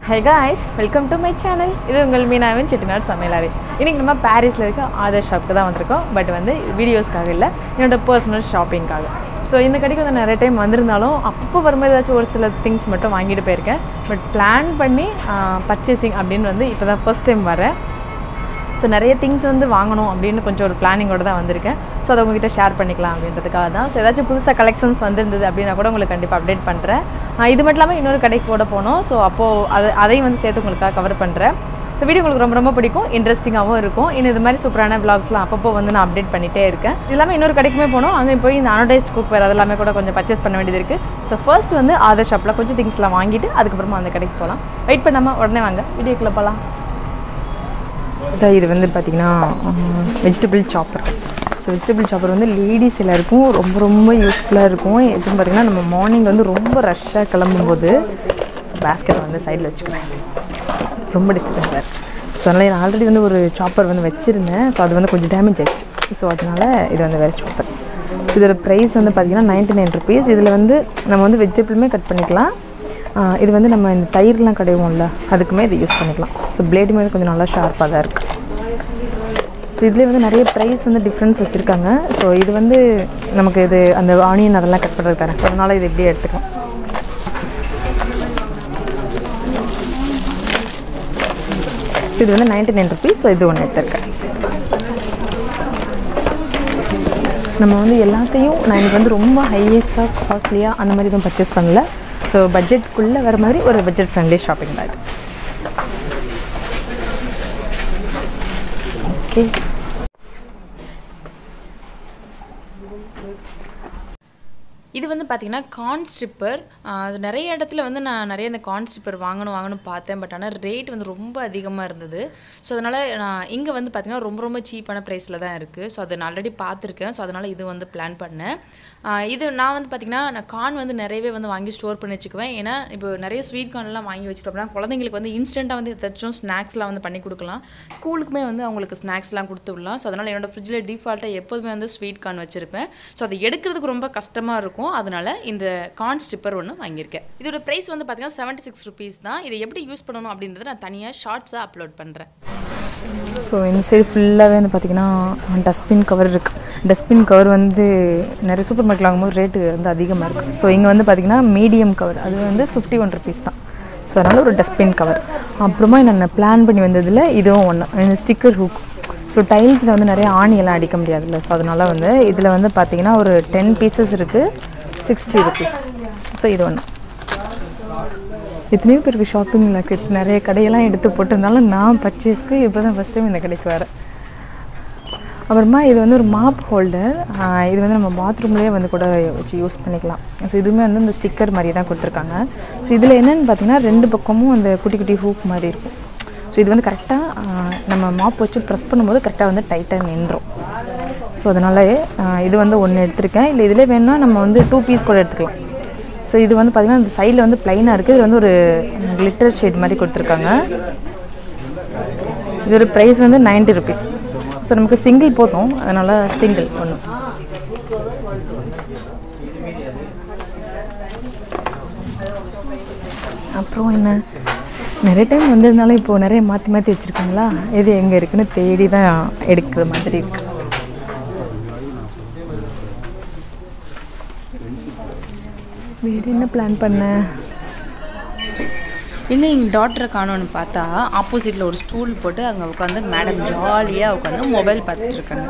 hey guys welcome to my channel இது உங்கள் மீனாவின் செட்டிநாடு சமையலாரி இன்றைக்கி நம்ம பாரிஸில் இருக்க ஆதர் ஷாப்புக்கு தான் வந்திருக்கோம் பட் வந்து வீடியோஸ்க்காக இல்லை என்னோட பர்சனல் ஷாப்பிங்காக ஸோ இந்த கடைக்கு வந்து நிறைய டைம் வந்திருந்தாலும் அப்போ வரும்போது ஏதாச்சும் ஒரு சில திங்ஸ் மட்டும் வாங்கிட்டு போயிருக்கேன் பட் பிளான் பண்ணி பர்ச்சேசிங் அப்படின்னு வந்து இப்போ தான் ஃபர்ஸ்ட் டைம் வரேன் ஸோ நிறைய திங்ஸ் வந்து வாங்கணும் அப்படின்னு கொஞ்சம் ஒரு பிளானிங்கோட தான் வந்திருக்கேன் ஸோ அதை உங்ககிட்ட ஷேர் பண்ணிக்கலாம் அப்படின்றதுக்காக தான் ஸோ ஏதாச்சும் புதுசாக கலெக்ஷன்ஸ் வந்திருந்தது அப்படின்னா கூட உங்களுக்கு கண்டிப்பாக அப்டேட் பண்ணுறேன் இது மட்டும் இல்லாமல் இன்னொரு கடைக்கு கூட போனோம் ஸோ அப்போது அதை அதையும் வந்து சேர்த்து உங்களுக்காக கவர் பண்ணுறேன் ஸோ வீடியோ உங்களுக்கு ரொம்ப ரொம்ப பிடிக்கும் இன்ட்ரெஸ்டிங்காகவும் இருக்கும் இன்னும் இது மாதிரி சூப்பரான vlogsலாம் அப்பப்போ வந்து நான் அப்டேட் பண்ணிகிட்டே இருக்கேன் இது இல்லாமல் இன்னொரு கடைக்குமே போனோம் அங்கே போய் இந்த அனடைஸ்ட் குக் வேறு அதெல்லாமே கூட கொஞ்சம் பர்ச்சேஸ் பண்ண வேண்டியது இருக்குது ஸோ ஃபர்ஸ்ட் வந்து ஆதர் ஷாப்பில் கொஞ்சம் திங்ஸ்லாம் வாங்கிட்டு அதுக்கப்புறமா அந்த கடைக்கு போகலாம் வெயிட் பண்ணாமல் உடனே வாங்க வீடியோக்குள்ளே போகலாம் இதான் இது வந்து பார்த்திங்கன்னா vegetable chopper so vegetable chopper வந்து லேடிஸ் எல்லாருக்கும் ரொம்ப ரொம்ப யூஸ்ஃபுல்லாக இருக்கும் எதுவும் பார்த்திங்கன்னா நம்ம மார்னிங் வந்து ரொம்ப ரஷ்ஷாக கிளம்பும்போது ஸோ பேஸ்கெட்டை வந்து சைடில் வச்சுக்கிறேன் ரொம்ப டிஸ்டர்பன்ஸாக இருக்குது ஸோ அதனால் நான் ஆல்ரெடி வந்து ஒரு சாப்பர் வந்து வச்சுருந்தேன் ஸோ அது வந்து கொஞ்சம் டேமேஜ் ஆச்சு ஸோ அதனால் இது வந்து வேறு சாப்பர் ஸோ இதோட ப்ரைஸ் வந்து பார்த்திங்கன்னா நைன்ட்டி நைன் ருபீஸ் இதில் வந்து நம்ம வந்து வெஜிடபிளுமே கட் பண்ணிக்கலாம் ஆஹ் இது வந்து நம்ம இந்த தயிர்லாம் கடைவோம்ல அதுக்குமே இது யூஸ் பண்ணிக்கலாம் ஸோ பிளேடு மாதிரி கொஞ்சம் நல்லா ஷார்ப்பாக தான் இருக்குது ஸோ இதுலேயே வந்து நிறைய ப்ரைஸ் வந்து டிஃப்ரென்ஸ் வச்சுருக்காங்க ஸோ இது வந்து நமக்கு இது அந்த ஆனியன் அதெல்லாம் கட் பண்ணுறது தரேன் ஸோ அதனால் இது இப்படியே எடுத்துக்கலாம் ஸோ இது வந்து நைன்டி நைன் ருபீஸ் ஸோ இது ஒன்று எடுத்திருக்கேன் நம்ம வந்து எல்லாத்தையும் நான் எனக்கு வந்து ரொம்ப ஹையஸ்ட்டாக காஸ்ட்லியாக அந்த மாதிரி எதுவும் பர்ச்சேஸ் பண்ணல ஸோ பட்ஜெட்குள்ளே வர மாதிரி ஒரு பட்ஜெட் ஃப்ரெண்ட்லி ஷாப்பிங் தான் இது ஓகே இது வந்து பார்த்தீங்கன்னா கார்ன் ஸ்ட்ரிப்பர் அது நிறைய இடத்துல வந்து நான் நிறைய இந்த கார்ன் ஸ்ட்ரிப்பர் வாங்கணும் வாங்கணும் பார்த்தேன் பட் ஆனால் ரேட் வந்து ரொம்ப அதிகமாக இருந்தது ஸோ அதனால் நான் இங்கே வந்து பார்த்தீங்கன்னா ரொம்ப ரொம்ப சீப்பான ப்ரைஸில் தான் இருக்குது ஸோ அதை நான் ஆல்ரெடி பார்த்துருக்கேன் ஸோ அதனால் இது வந்து பிளான் பண்ணேன் ஆஹ் இது நான் வந்து பார்த்திங்கன்னா நான் கார்ன் வந்து நிறையவே வந்து வாங்கி ஸ்டோர் பண்ணி வச்சுக்குவேன் ஏன்னா இப்போ நிறைய ஸ்வீட் கார்ன்லாம் வாங்கி வச்சிட்டோம் அப்படின்னா குழந்தைங்களுக்கு வந்து இன்ஸ்டண்ட்டாக வந்து ஏதாச்சும் ஸ்நாக்ஸ்லாம் வந்து பண்ணி கொடுக்கலாம் ஸ்கூலுக்குமே வந்து அவங்களுக்கு ஸ்நாக்ஸ்லாம் கொடுத்து விடலாம் ஸோ அதனால் என்னோட ஃப்ரிட்ஜில் டிஃபால்ட்டாக எப்போதுமே வந்து ஸ்வீட் கார்ன் வச்சுருப்பேன் ஸோ அதை எடுக்கிறதுக்கு ரொம்ப கஷ்டமாக இருக்கும் அதனால் இந்த கார்ன் ஸ்டிப்பர் ஒன்று வாங்கியிருக்கேன் இதோட ப்ரைஸ் வந்து பார்த்தீங்கன்னா செவன்ட்டி சிக்ஸ் ருபீஸ் தான் இதை எப்படி யூஸ் பண்ணணும் அப்படின்றத நான் தனியாக ஷார்ட்ஸாக அப்லோட் பண்ணுறேன் ஸோ இந்த சைடு ஃபுல்லாகவே வந்து பார்த்திங்கன்னா டஸ்ட்பின் கவர் இருக்குது டஸ்ட்பின் கவர் வந்து நிறைய சூப்பர் மார்க்கெட் வாங்கும்போது ரேட்டு வந்து அதிகமாக இருக்குது ஸோ இங்கே வந்து பார்த்திங்கன்னா மீடியம் கவர் அது வந்து ஃபிஃப்டி ஒன் ருபீஸ் தான் ஸோ அதனால் ஒரு டஸ்ட்பின் கவர் அப்புறமா நான் பிளான் பண்ணி வந்ததில் இதுவும் ஒன்று இந்த ஸ்டிக்கர் ஹூக் ஸோ டைல்ஸில் வந்து நிறைய ஆணியெல்லாம் அடிக்க முடியாதுல்ல ஸோ அதனால் வந்து இதில் வந்து பார்த்திங்கன்னா ஒரு டென் பீசஸ் இருக்குது சிக்ஸ்டி ருபீஸ் ஸோ இது ஒன்று எத்தனையோ பேருக்கு ஷாப்பிங்கில் இருக்குது நிறைய கடையெல்லாம் எடுத்து போட்டிருந்தாலும் நான் பர்ச்சேஸ்க்கு இப்போ தான் ஃபஸ்ட் டைம் இந்த கடைக்கு வரேன் அப்புறமா இது வந்து ஒரு மாப் ஹோல்டர் இது வந்து நம்ம பாத்ரூம்லேயே வந்து கூட வச்சு யூஸ் பண்ணிக்கலாம் ஸோ இதுவுமே வந்து இந்த ஸ்டிக்கர் மாதிரி தான் கொடுத்துருக்காங்க ஸோ இதில் என்னென்னு பார்த்தீங்கன்னா ரெண்டு பக்கமும் அந்த குட்டி குட்டி ஹூக் மாதிரி இருக்கும் ஸோ இது வந்து கரெக்டாக நம்ம மாப் வச்சு ப்ரெஸ் பண்ணும்போது கரெக்டாக வந்து டைட்டாக நின்றோம் ஸோ அதனால் இது வந்து ஒன்று எடுத்திருக்கேன் இல்லை இதிலே வேணும்னா நம்ம வந்து டூ பீஸ் கூட எடுத்துக்கலாம் ஸோ இது வந்து பார்த்திங்கன்னா இந்த சைடில் வந்து ப்ளைனாக இருக்குது இது வந்து ஒரு கிளிட்டர் ஷேட் மாதிரி கொடுத்துருக்காங்க இதோட ப்ரைஸ் வந்து 90 ருபீஸ் ஸோ நமக்கு சிங்கிள் போதும் அதனால் சிங்கிள் ஒன்று அப்புறம் என்ன நிறைய டைம் வந்திருந்தாலும் இப்போது நிறைய மாற்றி மாற்றி வச்சுருக்காங்களா எது எங்கே இருக்குன்னு தேடி தான் எடுக்கிற மாதிரி இருக்குது வேறு என்ன பிளான் பண்ண எங்கே எங்கள் டாக்டரை காணோன்னு பார்த்தா ஆப்போசிட்டில் ஒரு ஸ்டூல் போட்டு அங்கே உட்காந்து மேடம் ஜாலியாக உட்காந்து மொபைல் பார்த்துட்டு இருக்காங்க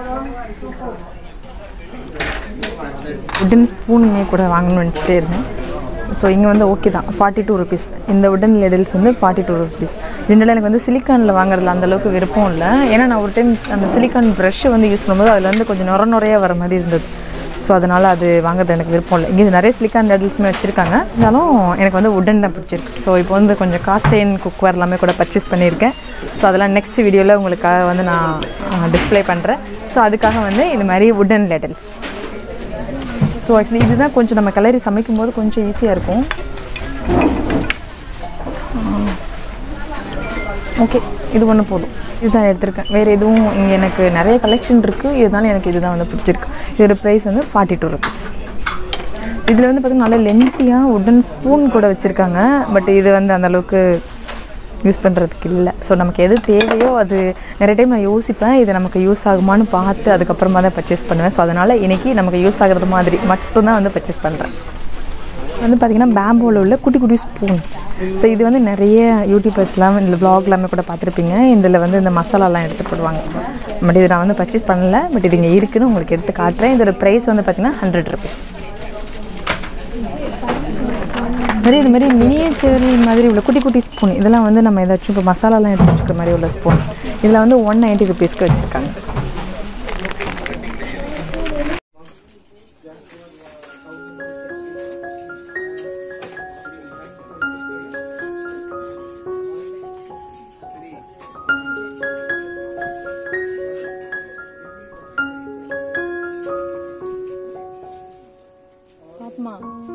உடன் ஸ்பூனுமே கூட வாங்கணும்னு நினச்சிட்டே இருந்தேன் ஸோ இங்கே வந்து ஓகே தான் ஃபார்ட்டி டூ ருபீஸ் இந்த உடன் லெடல்ஸ் வந்து ஃபார்ட்டி டூ ருபீஸ் ஜென்ரலாக எனக்கு வந்து சிலிக்கானில் வாங்குறதுல அந்த அளவுக்கு விருப்பம் இல்லை ஏன்னா நான் ஒரு டைம் அந்த சிலிக்கான் ப்ரஷ் வந்து யூஸ் பண்ணும்போது அதில் வந்து கொஞ்சம் நுர நுறையாக வர மாதிரி இருந்தது ஸோ அதனால் அது வாங்குறது எனக்கு விருப்பம் இல்லை இங்கே நிறைய சிலிக்கான் லெடல்ஸுமே வச்சுருக்காங்க இருந்தாலும் எனக்கு வந்து உடன் தான் பிடிச்சிருக்கு ஸோ இப்போ வந்து கொஞ்சம் காஸ்டைன் குக்வேர் எல்லாமே கூட பர்ச்சேஸ் பண்ணியிருக்கேன் ஸோ அதெல்லாம் நெக்ஸ்ட் வீடியோவில் உங்களுக்காக வந்து நான் டிஸ்ப்ளே பண்ணுறேன் ஸோ அதுக்காக வந்து இந்த மாதிரி உடன் லெடல்ஸ் ஸோ ஆக்சுவலி இதுதான் கொஞ்சம் நம்ம கிளறி சமைக்கும் போது கொஞ்சம் ஈஸியாக இருக்கும் ஓகே இது ஒன்று போதும் இதுதான் எடுத்திருக்கேன் வேறு எதுவும் இங்கே எனக்கு நிறைய கலெக்ஷன் இருக்குது இதனால எனக்கு இதுதான் வந்து பிடிச்சிருக்கு இதோட ப்ரைஸ் வந்து ஃபார்ட்டி டூ ருபீஸ் இதில் வந்து பார்த்திங்கன்னா நல்ல லென்த்தியாக உடன் ஸ்பூன் கூட வச்சுருக்காங்க பட் இது வந்து அந்த அளவுக்கு யூஸ் பண்ணுறதுக்கு இல்லை ஸோ நமக்கு எது தேவையோ அது நிறைய டைம் நான் யோசிப்பேன் இது நமக்கு யூஸ் ஆகுமான்னு பார்த்து அதுக்கப்புறமா தான் பர்ச்சேஸ் பண்ணுவேன் ஸோ அதனால் இன்றைக்கி நமக்கு யூஸ் ஆகிறது மாதிரி மட்டும்தான் வந்து பர்ச்சேஸ் பண்ணுறேன் வந்து பார்த்திங்கன்னா பேம்போவில் உள்ள குட்டி குட்டி ஸ்பூன்ஸ் ஸோ இது வந்து நிறைய யூடியூபர்ஸ்லாம் இந்த vlog எல்லாமே கூட பார்த்துருப்பீங்க இதில் வந்து இந்த மசாலாலாம் எடுத்து போடுவாங்க பட் இது நான் வந்து பர்ச்சேஸ் பண்ணல பட் இது இங்கே இருக்குன்னு உங்களுக்கு எடுத்து காட்டுறேன் இதோட ப்ரைஸ் வந்து பார்த்திங்கன்னா ஹண்ட்ரட் ருபீஸ் மாதிரி இது மாதிரி மினியேச்சர் மாதிரி உள்ள குட்டி குட்டி ஸ்பூன் இதெல்லாம் வந்து நம்ம ஏதாச்சும் இப்போ மசாலாலாம் எடுத்து வச்சுக்கிற மாதிரி உள்ள ஸ்பூன் இதில் வந்து ஒன் நைன்ட்டி ருபீஸ்க்கு வச்சுருக்காங்க ஆத்மா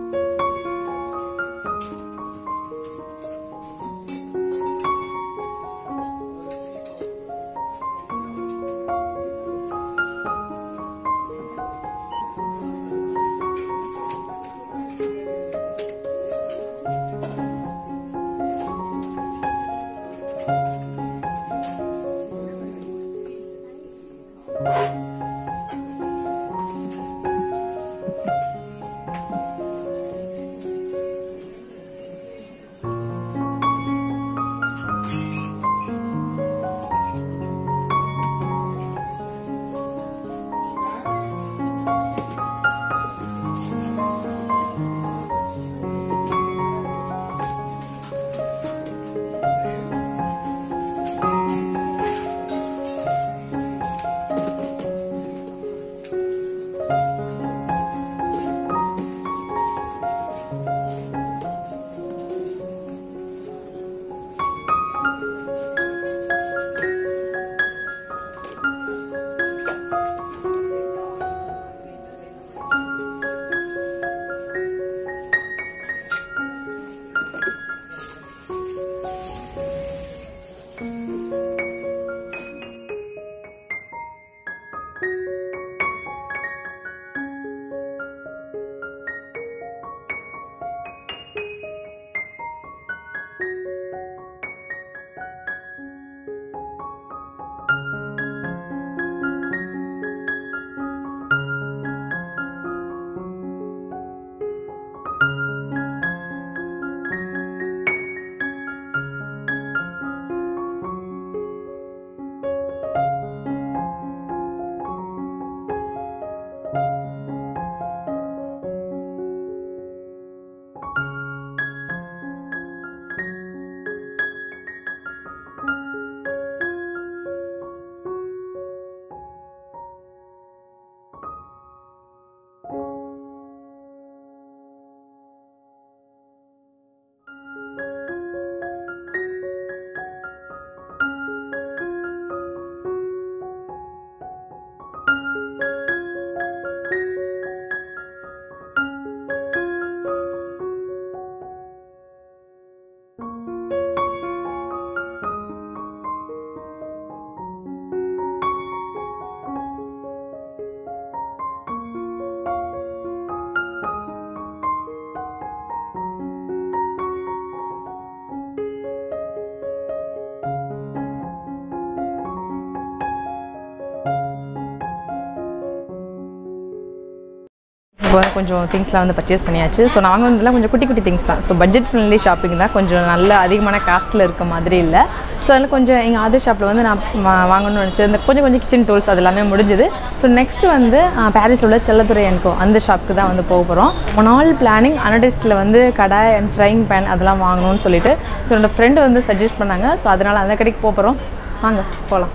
இப்போ வந்து கொஞ்சம் திங்ஸ்லாம் வந்து பர்ச்சேஸ் பண்ணியாச்சு ஸோ நான் வாங்கினதுலாம் கொஞ்சம் குட்டி குட்டி திங்ஸ் தான் ஸோ பட்ஜெட் ஃப்ரெண்ட்லி ஷாப்பிங் தான் கொஞ்சம் நல்ல அதிகமான காஸ்ட்டில் இருக்க மாதிரி இல்லை ஸோ அதில் கொஞ்சம் எங்கள் ஆதர் ஷாப்பில் வந்து நான் வா- வாங்கணும்னு நினச்சது இந்த கொஞ்சம் கொஞ்சம் கிச்சன் டூல்ஸ் அது எல்லாமே முடிஞ்சுது ஸோ நெக்ஸ்ட் வந்து பாரிஸில் உள்ள செல்லத்துறை எனக்கோ அந்த ஷாப்புக்கு தான் வந்து போக போகிறோம் நாள் பிளானிங் அனடிஸ்டில் வந்து கடாய் அண்ட் ஃப்ரைங் பேன் அதெல்லாம் வாங்கணும்னு சொல்லிட்டு ஸோ என்னோட ஃப்ரெண்டு வந்து சஜஸ்ட் பண்ணாங்க ஸோ அதனால் அந்த கடைக்கு போக போகிறோம் வாங்க போகலாம்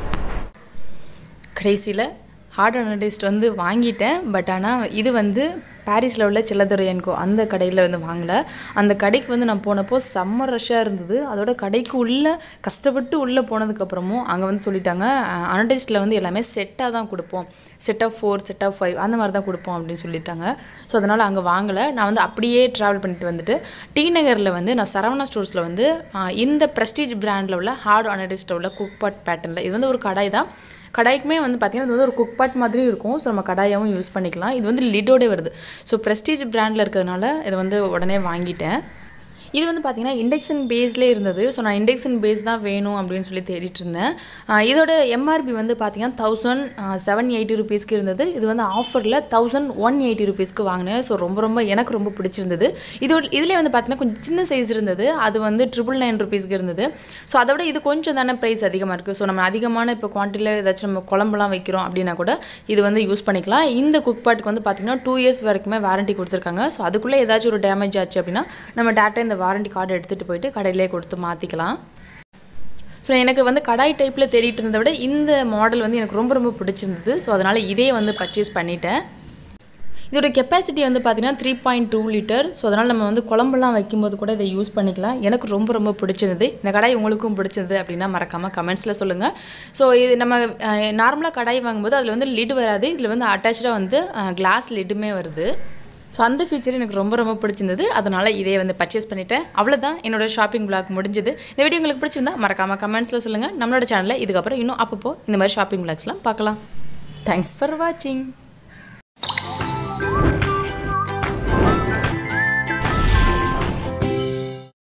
கடைசியில் ஹார்ட் அனடைஸ்ட் வந்து வாங்கிட்டேன் பட் ஆனால் இது வந்து பாரிஸில் உள்ள செல்லதுரை என்கோ அந்த கடையில் வந்து வாங்கலை அந்த கடைக்கு வந்து நான் போனப்போ செம்ம ரஷ்ஷாக இருந்தது அதோட கடைக்கு உள்ளே கஷ்டப்பட்டு உள்ளே போனதுக்கப்புறமும் அங்கே வந்து சொல்லிட்டாங்க அனடைஸ்டில் வந்து எல்லாமே செட்டாக தான் கொடுப்போம் set of four set of five அந்த மாதிரி தான் கொடுப்போம் அப்படின்னு சொல்லிட்டாங்க ஸோ அதனால் அங்கே வாங்கலை நான் வந்து அப்படியே ட்ராவல் பண்ணிட்டு வந்துட்டு டி நகரில் வந்து நான் சரவணா ஸ்டோர்ஸில் வந்து ஆ, இந்த ப்ரெஸ்டீஜ் பிராண்டில் உள்ள ஹார்ட் அனடைஸ்டில் உள்ள குக் பாட் பேட்டர்னில் இது வந்து ஒரு கடாய் தான் கடாய்க்குமே வந்து பார்த்திங்கன்னா இது வந்து ஒரு குக் பாட் மாதிரி இருக்கும் ஸோ நம்ம கடாயாகவும் யூஸ் பண்ணிக்கலாம் இது வந்து லிடோடே வருது ஸோ ப்ரெஸ்டீஜ் பிராண்டில் இருக்கிறதுனால இதை வந்து உடனே வாங்கிட்டேன் இது வந்து பார்த்தீங்கன்னா இண்டெக்ஷன் பேஸ்லேயே இருந்தது ஸோ நான் இண்டெக்ஷன் பேஸ் தான் வேணும் அப்படின்னு சொல்லி தேடிட்டு இருந்தேன் ஆஹ் இதோட எம்ஆர்பி வந்து பார்த்தீங்கன்னா தௌசண்ட் செவன் எயிட்டி ருபீஸ்க்கு இருந்தது இது வந்து ஆஃபரில் தௌசண்ட் ஒன் எயிட்டி ருபீஸ்க்கு வாங்கினேன் ஸோ ரொம்ப ரொம்ப எனக்கு ரொம்ப பிடிச்சிருந்தது இதோட இதில் வந்து பார்த்தீங்கன்னா கொஞ்சம் சின்ன சைஸ் இருந்தது அது வந்து ட்ரிபிள் நைன் ருபீஸ்க்கு இருந்தது ஸோ அதை விட இது கொஞ்சம் தானே ப்ரைஸ் அதிகமாக இருக்குது ஸோ நம்ம அதிகமான இப்போ குவான்டிட்டியில் ஏதாச்சும் நம்ம குழம்புலாம் வைக்கிறோம் அப்படின்னா கூட இது வந்து யூஸ் பண்ணிக்கலாம் இந்த குக் பாட்டுக்கு வந்து பார்த்தீங்கன்னா டூ இயர்ஸ் வரைக்குமே வாரண்டி கொடுத்துருக்காங்க ஸோ அதுக்குள்ளே ஏதாச்சும் ஒரு டேமேஜ் ஆச்சு அப்படின்னா நம்ம டேரெக்டாக இந்த வாரண்டி கார்டு எடுத்துகிட்டு போயிட்டு கடையிலே கொடுத்து மாற்றிக்கலாம் ஸோ எனக்கு வந்து கடாய் டைப்பில் தேடிட்டு இருந்ததை விட இந்த மாடல் வந்து எனக்கு ரொம்ப ரொம்ப பிடிச்சிருந்தது ஸோ அதனால் இதே வந்து பர்ச்சேஸ் பண்ணிட்டேன் இதோட கெப்பாசிட்டி வந்து பார்த்தீங்கன்னா three point two litre so அதனால் நம்ம வந்து குழம்புலாம் வைக்கும்போது கூட இதை யூஸ் பண்ணிக்கலாம் எனக்கு ரொம்ப ரொம்ப பிடிச்சிருந்தது இந்த கடாய் உங்களுக்கும் பிடிச்சது அப்படின்னா மறக்காமல் கமெண்ட்ஸில் சொல்லுங்கள் ஸோ இது நம்ம நார்மலாக கடாய் வாங்கும்போது அதில் வந்து லிட் வராது இதில் வந்து அட்டாச்சாக வந்து கிளாஸ் லிட்டுமே வருது ஸோ அந்த ஃபீச்சர் எனக்கு ரொம்ப ரொம்ப பிடிச்சிருந்தது அதனால் இதே வந்து பர்ச்சேஸ் பண்ணிட்டேன் அவ்வளோதான் என்னோட ஷாப்பிங் பிளாக் முடிஞ்சது இந்த வீடியோ உங்களுக்கு பிடிச்சிருந்தா மறக்காமல் கமெண்ட்ஸில் சொல்லுங்கள் நம்மளோட சேனலில் இதுக்கப்புறம் இன்னும் அப்பப்போ இந்த மாதிரி ஷாப்பிங் பிளாக்ஸ்லாம் பார்க்கலாம் தேங்க்ஸ் ஃபார் வாட்சிங்